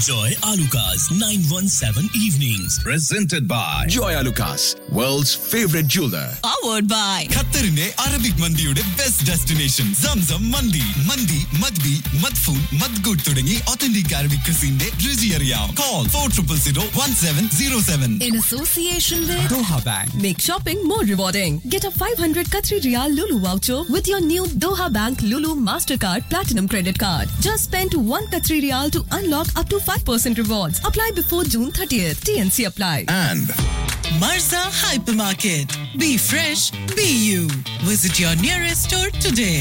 Enjoy Alucard's 917 evenings. Presented by Joy Lucas, world's favorite jeweler. powered by ഖത്തറിന്റെ Arabic മന്തിയുടെ best destination Zamzam മന്തി മന്തി മദ്ബി മദ്ഫൂൻ മദ്ഗൂട്ട് തുടങ്ങി ഒത്തന്റിക് അറബിക് ക്രിസിന്റെ രുചി അറിയാം call four triple zero one seven zero seven in association with Doha bank Make shopping more rewarding. Get a 500 Qatari Riyal Lulu voucher with your new Doha Bank Lulu Mastercard Platinum Credit Card. Just spend 1 Qatari Riyal to unlock up to 5% rewards. Apply before June 30th. TNC apply. And Marza Hypermarket. Be fresh, be you. Visit your nearest store today.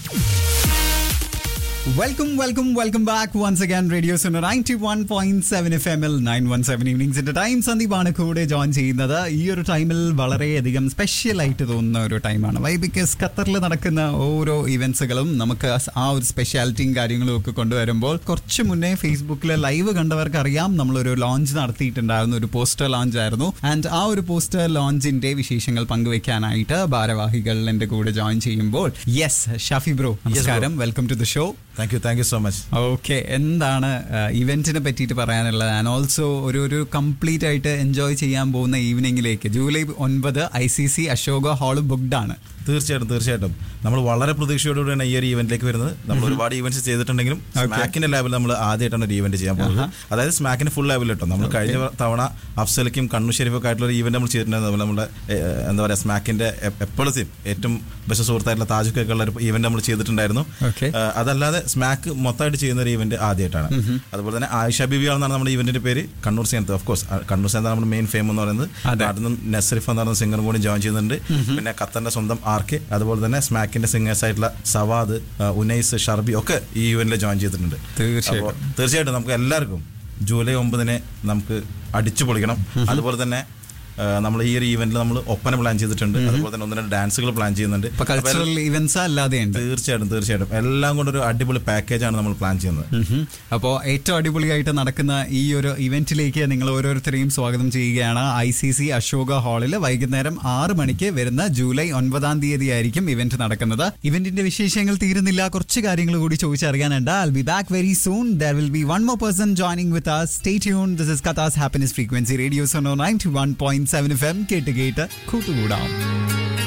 Welcome welcome welcome back once again radio Suno ninety one point seven F M L nine one seven ഈവനിങ്സിന്റെ time സന്ദീപാണ് കൂടെ join ചെയ്യുന്നത് ഈ ഒരു ടൈമിൽ വളരെയധികം special ആയിട്ട് തോന്നുന്ന ഒരു ടൈമാണ് വൈ ബിക്കോസ് ഖത്തറിൽ നടക്കുന്ന ഓരോ ഇവന്റ്സുകളും നമുക്ക് ആ ഒരു സ്പെഷ്യാലിറ്റിയും കാര്യങ്ങളും ഒക്കെ കൊണ്ടുവരുമ്പോൾ കുറച്ച് മുന്നേ ഫേസ്ബുക്കിൽ ലൈവ് കണ്ടവർക്ക് അറിയാം നമ്മളൊരു ലോഞ്ച് നടത്തിയിട്ടുണ്ടായിരുന്നു ഒരു പോസ്റ്റർ ലോഞ്ച് ആയിരുന്നു ആൻഡ് ആ ഒരു പോസ്റ്റർ ലോഞ്ചിന്റെ വിശേഷങ്ങൾ പങ്കുവെക്കാനായിട്ട് ഭാരവാഹികൾ എൻ്റെ കൂടെ ജോയിൻ ചെയ്യുമ്പോൾ യെസ് ഷാഫി ബ്രോ നമസ്കാരം welcome to the show thank you thank you so much okay എന്താണ് ഇവന്റിനെ പറ്റിയിട്ട് പറയാനുള്ളത് ആൻഡ് ഓൾസോ ഒരു ഒരു കംപ്ലീറ്റ് ആയിട്ട് എൻജോയ് ചെയ്യാൻ പോകുന്ന ഈവനിങ്ങിലേക്ക് ജൂലൈ ഒൻപത് I C C Ashoka hall booked ആണ് തീർച്ചയായിട്ടും തീർച്ചയായിട്ടും നമ്മൾ വളരെ പ്രതീക്ഷയോടുകൂടിയാണ് ഈ ഒരു ഇവന്റിലേക്ക് വരുന്നത് നമ്മൾ ഒരുപാട് ഇവന്റ്സ് ചെയ്തിട്ടുണ്ടെങ്കിലും സ്മാക്കിന്റെ ലെവൽ നമ്മൾ ആദ്യമായിട്ടാണ് ഒരു ഇവന്റ് ചെയ്യാൻ പോകുന്നത് അതായത് സ്മാക്കിന്റെ ഫുൾ ലെവൽ കേട്ടോ നമ്മൾ കഴിഞ്ഞ തവണ അഫ്സലിക്കും കണ്ണു ഷെരീഫൊക്കെ ആയിട്ടുള്ള ഒരു ഇവന്റ് നമ്മൾ ചെയ്തിട്ടുണ്ടായിരുന്നു അതുപോലെ നമ്മുടെ ഏഹ്, എന്താ പറയുക സ്മാക്കിന്റെ എപ്പോഴും ഏറ്റവും ബെസ്റ്റ് സുഹൃത്തായിട്ടുള്ള താജുക്കൊക്കെ ഉള്ള ഒരു ഇവന്റ് നമ്മൾ ചെയ്തിട്ടുണ്ടായിരുന്നു Okay. ഏഹ്, അതല്ലാതെ സ്മാക്ക് മൊത്തമായിട്ട് ചെയ്യുന്ന ഒരു ഇവന്റ് ആദ്യമായിട്ടാണ് അതുപോലെ തന്നെ ആയിഷ ബിബി ആണെന്നാണ് നമ്മുടെ ഇവന്റിന്റെ പേര് കണ്ണൂർ സേനത്ത് ഓഫ് കോഴ്സ് കണ്ണൂർ സേനത്ത് നമ്മുടെ മെയിൻ ഫെയിം എന്ന് പറയുന്നത് അതെ. നാട്ടിൽ നിന്നും നസറിഫ് എന്ന് പറയുന്ന സിംഗറും കൂടി ജോയിൻ ചെയ്യുന്നുണ്ട് പിന്നെ ഖത്തറിന്റെ സ്വന്തം ആർക്ക് അതുപോലെ തന്നെ സ്മാക്കിന്റെ സിംഗേഴ്സ് ആയിട്ടുള്ള സവാദ് ആ, ഉനൈസ് ഷർബി ഒക്കെ ഈ ഇവന്റിൽ ജോയിൻ ചെയ്തിട്ടുണ്ട് തീർച്ചയായിട്ടും. അപ്പോൾ തീർച്ചയായിട്ടും നമുക്ക് എല്ലാവർക്കും ജൂലൈ ഒമ്പതിനെ നമുക്ക് അടിച്ചു പൊളിക്കണം അതുപോലെ തന്നെ നമ്മൾ ഈ ഒരു ഈവെന്റിൽ നമ്മൾ ഒപ്പന പ്ലാൻ ചെയ്തിട്ടുണ്ട് അതുപോലെ തന്നെ ഒന്ന് രണ്ട് ഡാൻസുകൾ പ്ലാൻ ചെയ്യുന്നുണ്ട് ഇപ്പൊ അപ്പോൾ കൾച്ചറൽ ഇവന്റ്സ് അല്ലാതെ ഉണ്ട് തീർച്ചയായിട്ടും തീർച്ചയായിട്ടും എല്ലാം കൊണ്ടൊരു അടിപൊളി പാക്കേജാണ് നമ്മൾ പ്ലാൻ ചെയ്യുന്നത് അപ്പോൾ ഏറ്റവും അടിപൊളിയായിട്ട് നടക്കുന്ന ഈ ഒരു ഇവന്റിലേക്ക് നിങ്ങൾ ഓരോരുത്തരെയും സ്വാഗതം ചെയ്യുകയാണ് ഐ സി സി അശോക ഹാളിൽ വൈകുന്നേരം ആറ് മണിക്ക് വരുന്ന ജൂലൈ ഒൻപതാം തീയതി ആയിരിക്കും ഇവന്റ് നടക്കുന്നത് ഇവന്റിന്റെ വിശേഷങ്ങൾ തീരുന്നില്ല കുറച്ച് കാര്യങ്ങൾ കൂടി ചോദിച്ചറിയാനുണ്ട് I be back very soon there will be one more person joining with us stay tune this is കഥാസ് happiness frequency radio Suno ninety one point seven F M കേട്ട് കേട്ട് കൂട്ടുകൂടാം